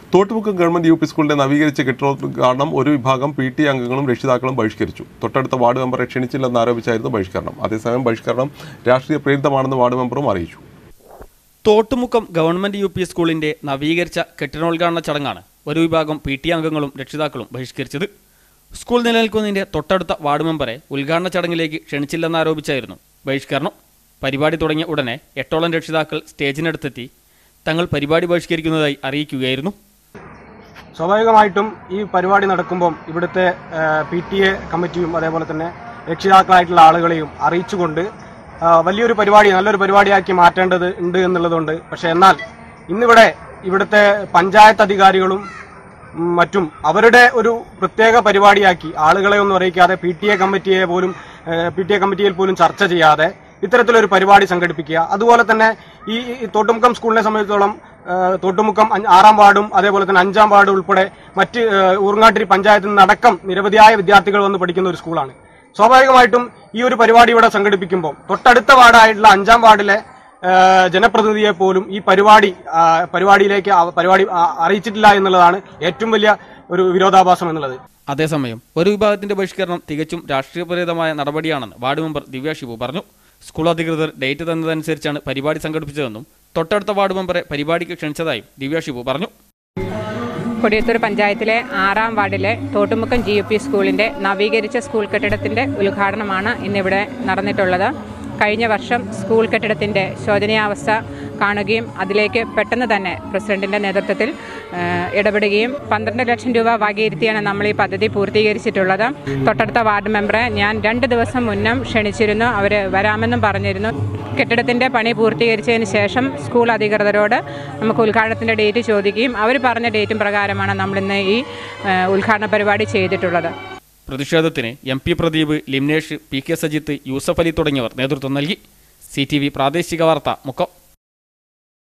Thottumukkam government U P സ്കൂളിന്റെ നവീകരിച്ച കെട്ടിടോദ്ഘാടനം ഒരു വിഭാഗം പി ടി അംഗങ്ങളും രക്ഷിതാക്കളും ബഹിഷ്കരിച്ചു തൊട്ടടുത്ത വാർഡ് മെമ്പറെ ക്ഷണിച്ചില്ലെന്ന് ആരോപിച്ചായിരുന്നു ബഹിഷ്കരണം അതേസമയം ബഹിഷ്കരണം രാഷ്ട്രീയ പ്രേരിതമാണെന്ന് വാർഡ് മെമ്പറും അറിയിച്ചു തോട്ടുമുക്കം ഗവൺമെന്റ് യു പി സ്കൂളിന്റെ നവീകരിച്ച കെട്ടിടോദ്ഘാടന ചടങ്ങാണ് ഒരു വിഭാഗം പി ടി അംഗങ്ങളും രക്ഷിതാക്കളും ബഹിഷ്കരിച്ചത് സ്കൂൾ നിലനിൽക്കുന്നതിന്റെ തൊട്ടടുത്ത വാർഡ് മെമ്പറെ ഉദ്ഘാടന ചടങ്ങിലേക്ക് ക്ഷണിച്ചില്ലെന്നാരോപിച്ചായിരുന്നു ബഹിഷ്കരണം പരിപാടി തുടങ്ങിയ ഉടനെ എട്ടോളം രക്ഷിതാക്കൾ സ്റ്റേജിനടുത്തെത്തി തങ്ങൾ പരിപാടി ബഹിഷ്കരിക്കുന്നതായി അറിയിക്കുകയായിരുന്നു സ്വാഭാവികമായിട്ടും ഈ പരിപാടി നടക്കുമ്പം ഇവിടുത്തെ പി ടി എ കമ്മിറ്റിയും അതേപോലെ തന്നെ രക്ഷിതാക്കളായിട്ടുള്ള ആളുകളെയും അറിയിച്ചുകൊണ്ട് ആ, വലിയൊരു പരിപാടി നല്ലൊരു പരിപാടിയാക്കി മാറ്റേണ്ടത് ഉണ്ട് എന്നുള്ളതുണ്ട് പക്ഷെ എന്നാൽ ഇന്നിവിടെ ഇവിടുത്തെ പഞ്ചായത്ത് അധികാരികളും ഉം, മറ്റും അവരുടെ ഒരു പ്രത്യേക പരിപാടിയാക്കി ആളുകളെ ഒന്നും അറിയിക്കാതെ പി ടി എ കമ്മിറ്റിയെ പോലും പി ടി എ കമ്മിറ്റിയിൽ പോലും ചർച്ച ചെയ്യാതെ ഇത്തരത്തിലൊരു പരിപാടി സംഘടിപ്പിക്കുക അതുപോലെ തന്നെ ഈ ഈ തോട്ടുമുക്കം സ്കൂളിനെ സംബന്ധിച്ചിടത്തോളം ആ, തോട്ടുമുക്കം അഞ്ച്- ആറാം വാർഡും അതേപോലെ തന്നെ അഞ്ചാം വാർഡ് ഉൾപ്പെടെ മറ്റ് ആ, ഊർങ്ങാട്ടിരി പഞ്ചായത്തിൽ നിന്നടക്കം നിരവധിയായ വിദ്യാർത്ഥികൾ വന്ന് പഠിക്കുന്ന ഒരു സ്കൂളാണ് സ്വാഭാവികമായിട്ടും ഈ ഒരു പരിപാടി ഇവിടെ സംഘടിപ്പിക്കുമ്പോൾ തൊട്ടടുത്ത വാർഡായിട്ടുള്ള അഞ്ചാം വാർഡിലെ ആ, ജനപ്രതിനിധിയെ പോലും ഈ പരിപാടി ആ, പരിപാടിയിലേക്ക് ആ പരിപാടി ആ, അറിയിച്ചിട്ടില്ല എന്നുള്ളതാണ് ഏറ്റവും വലിയ ഒരു വിരോധാഭാസം എന്നുള്ളത് അതേസമയം ഒരു വിഭാഗത്തിന്റെ ബഹിഷ്കരണം തികച്ചും രാഷ്ട്രീയപരമായ നടപടിയാണെന്ന് വാർഡ് മെമ്പർ ദിവ്യ ഷിബു പറഞ്ഞു സ്കൂൾ അധികൃതർ ഡേറ്റ് തന്നതനുസരിച്ചാണ് പരിപാടി സംഘടിപ്പിച്ചതെന്നും തൊട്ടടുത്ത വാർഡ് മെമ്പറെ പരിപാടിക്ക് ക്ഷണിച്ചതായും ദിവ്യ ഷിബു പറഞ്ഞു കൊടിയത്തൂർ പഞ്ചായത്തിലെ ആറാം വാർഡിലെ തോട്ടുമുക്കം ജി യു പി സ്കൂളിൻ്റെ നവീകരിച്ച സ്കൂൾ കെട്ടിടത്തിൻ്റെ ഉദ്ഘാടനമാണ് ഇന്നിവിടെ നടന്നിട്ടുള്ളത് കഴിഞ്ഞ വർഷം സ്കൂൾ കെട്ടിടത്തിൻ്റെ ശോചനീയാവസ്ഥ കാണുകയും അതിലേക്ക് പെട്ടെന്ന് തന്നെ പ്രസിഡന്റിൻ്റെ നേതൃത്വത്തിൽ ആ, ഇടപെടുകയും പന്ത്രണ്ട് ലക്ഷം രൂപ വകയിരുത്തിയാണ് നമ്മൾ ഈ പദ്ധതി പൂർത്തീകരിച്ചിട്ടുള്ളത് തൊട്ടടുത്ത വാർഡ് മെമ്പറെ ഞാൻ രണ്ട് ദിവസം മുന്നം ക്ഷണിച്ചിരുന്നു അവർ വരാമെന്നും പറഞ്ഞിരുന്നു കെട്ടിടത്തിൻ്റെ പണി പൂർത്തീകരിച്ചതിന് ശേഷം സ്കൂൾ അധികൃതരോട് നമുക്ക് ഉദ്ഘാടനത്തിൻ്റെ ഡേറ്റ് ചോദിക്കുകയും അവർ പറഞ്ഞ ഡേറ്റും പ്രകാരമാണ് നമ്മളിന്ന് ഈ ആ, ഉദ്ഘാടന പരിപാടി ചെയ്തിട്ടുള്ളത് പ്രതിഷേധത്തിന് M P Pradeep Limnesh P K Sajith Yusuf Ali തുടങ്ങിയവർ നേതൃത്വം നൽകി സി ടി വി പ്രാദേശിക വാർത്ത മുക്കം